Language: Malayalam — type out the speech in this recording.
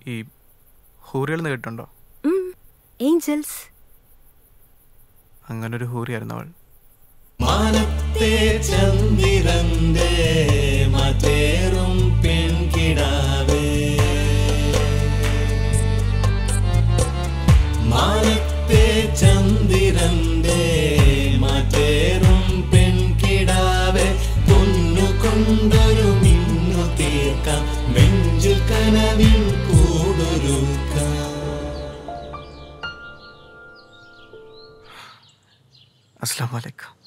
ഈ ഹൂറികൾ എന്ന് കേട്ടിട്ടുണ്ടോ ഏഞ്ചൽസ് അങ്ങനൊരു ഹൂറിയായിരുന്നു അവൾ മാനത്തെ ചന്ദ്രന്റെ മറ്റേറും പെൺകിടാവേ മാനത്തെ ചന്ദ്രന്റെ മറ്റേറും പെൺകിടാവേ പൊന്നു കൊണ്ടൊരു മിന്നു തീർക്കാം നെഞ്ചിൽ കനവിൻ കൂടൊരുക്കാം അസ്സാം വലൈക്കും